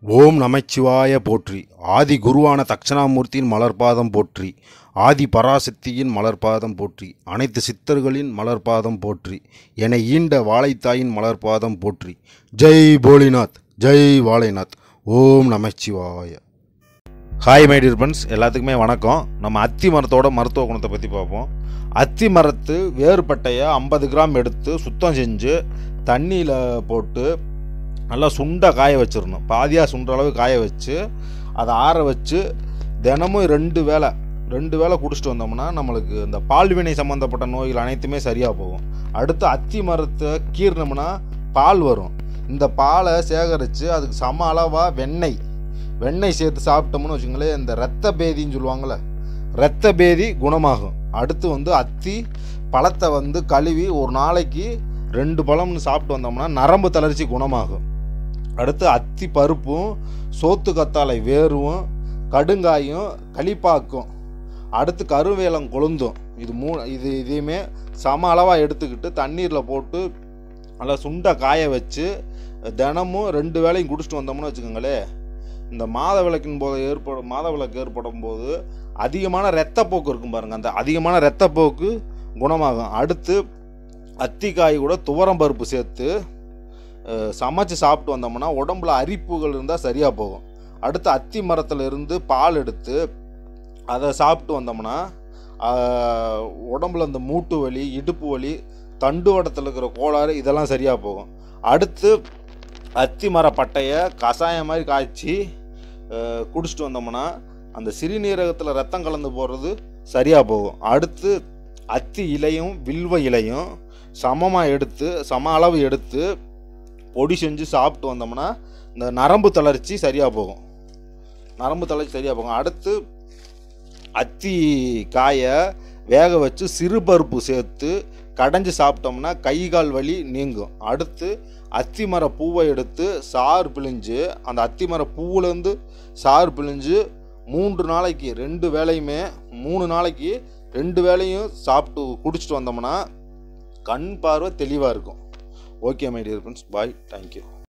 ஓம் நமச்சிவாய போற்றி ஆதி குருவான தட்சணாமூர்த்தியின் மலர்பாதம் போற்றி ஆதி பராசக்தியின் மலர்பாதம் போற்றி அனைத்து சித்தர்களின் மலர்பாதம் போற்றி என ஈண்ட வாழைத்தாயின் மலர்பாதம் போற்றி ஜெய் போலிநாத் ஜெய் வாழைநாத் ஓம் நமச்சிவாய ஹாய் மை டியர் ஃப்ரெண்ட்ஸ் எல்லாத்துக்குமே வணக்கம் நம்ம அத்தி மரத்தோட மருத்துவ குணத்தை பற்றி பார்ப்போம் அத்தி மரத்து வேறுபட்டையை ஐம்பது கிராம் எடுத்து சுத்தம் செஞ்சு தண்ணியில் போட்டு நல்லா சுண்ட காய வச்சிடணும் பாதியாக சுண்டுற அளவு காய வச்சு அதை ஆற வச்சு தினமும் ரெண்டு வேளை ரெண்டு வேளை குடிச்சிட்டு வந்தோம்னா நம்மளுக்கு இந்த பால்வினை சம்மந்தப்பட்ட நோய்கள் அனைத்துமே சரியாக போகும் அடுத்து அத்தி மரத்தை கீறினோம்னா பால் வரும் இந்த பாலை சேகரித்து அதுக்கு சம அளவாக வெண்ணெய் வெண்ணெய் சேர்த்து சாப்பிட்டோம்னு வச்சுங்களேன் இந்த ரத்த பேதின்னு சொல்லுவாங்கள்ல ரத்த பேதி குணமாகும் அடுத்து வந்து அத்தி பழத்தை வந்து கழுவி ஒரு நாளைக்கு ரெண்டு பழம்னு சாப்பிட்டு வந்தோம்னா நரம்பு தளர்ச்சி குணமாகும் அடுத்து அத்தி பருப்பும் சோத்து கத்தாழை வேரும் கடுங்காயும் களிப்பாக்கும் அடுத்து கருவேலம் கொழுந்தும் இது மூ இது இதையுமே சம அளவாக எடுத்துக்கிட்டு தண்ணீரில் போட்டு நல்லா சுண்டை காய வச்சு தினமும் ரெண்டு வேளையும் குடிச்சிட்டு வந்தோம்னு வச்சுக்கோங்களேன் இந்த மாத விளக்கின் போது ஏற்படும் மாத விளக்கு ஏற்படும் போது அதிகமான இரத்தப்போக்கு இருக்கும் பாருங்கள் அந்த அதிகமான இரத்தப்போக்கு குணமாகும் அடுத்து அத்திக்காய் கூட துவரம் பருப்பு சேர்த்து அஹ், சமைச்சு சாப்பிட்டு வந்தோம்னா உடம்புல அரிப்புகள் இருந்தால் சரியாக போகும் அடுத்து அத்தி மரத்தில் இருந்து பால் எடுத்து அதை சாப்பிட்டு வந்தோம்னா அஹ், உடம்புல இந்த மூட்டு வலி இடுப்பு வலி தண்டுவடத்தில் இருக்கிற கோளாறு இதெல்லாம் சரியாக போகும் அடுத்து அத்தி மர பட்டையை கஷாயம் மாதிரி காய்ச்சி அஹ், குடிச்சிட்டு வந்தோம்னா அந்த சிறுநீரகத்தில் ரத்தம் கலந்து போகிறது சரியாக போகும் அடுத்து அத்தி இலையும் வில்வ இலையும் சமமாக எடுத்து சம அளவு எடுத்து பொடி செஞ்சு சாப்பிட்டு வந்தோம்னா இந்த நரம்பு தளர்ச்சி சரியாக போகும் நரம்பு தளர்ச்சி சரியாக போகும் அடுத்து அத்தி காயை வேக வச்சு சிறு பருப்பு சேர்த்து கடைஞ்சி சாப்பிட்டோம்னா கை கால் வலி நீங்கும் அடுத்து அத்தி மர பூவை எடுத்து சாறு பிழிஞ்சு அந்த அத்தி மர பூவுலேருந்து சாறு பிழிஞ்சு மூன்று நாளைக்கு ரெண்டு வேளையுமே மூணு நாளைக்கு ரெண்டு வேளையும் சாப்பிட்டு குடிச்சிட்டு வந்தோம்னா கண் பார்வை தெளிவாக இருக்கும் okay my dear friends bye thank you